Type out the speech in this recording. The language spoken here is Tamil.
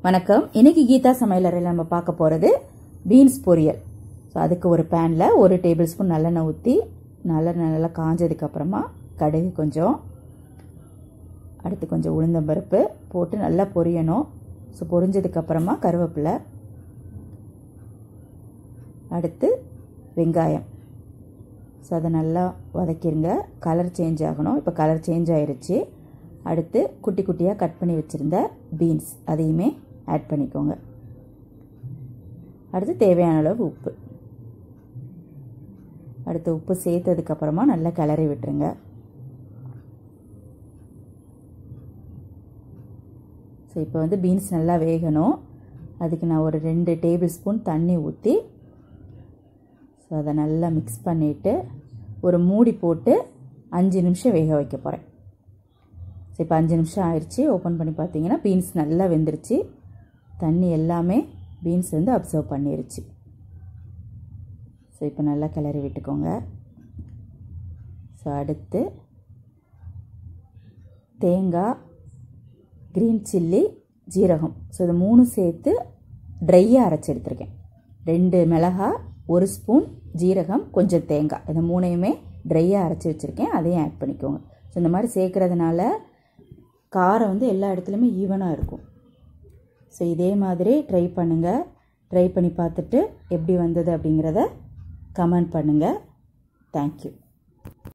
வணக்கம் இன்னைக்கு கீதா சமையலறையில் நம்ம பார்க்க போகிறது பீன்ஸ் பொரியல் ஸோ அதுக்கு ஒரு பேனில் ஒரு டேபிள் ஸ்பூன் நல்லெண்ணெய் ஊற்றி நல்லெண்ணெய் நல்லா காஞ்சதுக்கப்புறமா கடுகு கொஞ்சம் அடுத்து கொஞ்சம் உளுந்தம்பருப்பு போட்டு நல்லா பொரியணும் ஸோ பொரிஞ்சதுக்கப்புறமா கருவேப்பிலை அடுத்து வெங்காயம் ஸோ அதை நல்லா வதக்கிடுங்க கலர் சேஞ்ச் ஆகணும் இப்போ கலர் சேஞ்ச் ஆயிருச்சு அடுத்து குட்டி குட்டியாக கட் பண்ணி வச்சுருந்த பீன்ஸ் அதையுமே ஆட் பண்ணிக்கோங்க அடுத்து தேவையான அளவு உப்பு அடுத்து உப்பு சேர்த்ததுக்கப்புறமா நல்லா கிளறி விட்டுருங்க ஸோ இப்போ வந்து பீன்ஸ் நல்லா வேகணும் அதுக்கு நான் ஒரு ரெண்டு டேபிள் ஸ்பூன் தண்ணி ஊற்றி ஸோ அதை நல்லா மிக்ஸ் பண்ணிவிட்டு ஒரு மூடி போட்டு அஞ்சு நிமிஷம் வேக வைக்க போகிறேன் ஸோ இப்போ அஞ்சு நிமிஷம் ஆயிடுச்சு ஓப்பன் பண்ணி பார்த்தீங்கன்னா பீன்ஸ் நல்லா வெந்துருச்சு தண்ணி எல்லாமே பீன்ஸ் வந்து அப்சர்வ் பண்ணிருச்சு ஸோ இப்போ நல்லா கிளறி விட்டுக்கோங்க ஸோ அடுத்து தேங்காய் க்ரீன் சில்லி ஜீரகம் ஸோ இது மூணு சேர்த்து ட்ரையாக அரைச்சி எடுத்திருக்கேன் ரெண்டு மிளகா ஒரு ஸ்பூன் ஜீரகம் கொஞ்சம் தேங்காய் இந்த மூணையுமே ட்ரையாக அரைச்சி வச்சுருக்கேன் அதையும் ஆட் பண்ணிக்கோங்க ஸோ இந்த மாதிரி சேர்க்குறதுனால காரம் வந்து எல்லா இடத்துலையுமே ஈவனாக இருக்கும் ஸோ இதே மாதிரி ட்ரை பண்ணுங்கள் ட்ரை பண்ணி பார்த்துட்டு எப்படி வந்தது அப்படிங்கிறத கமெண்ட் பண்ணுங்கள் தேங்க்யூ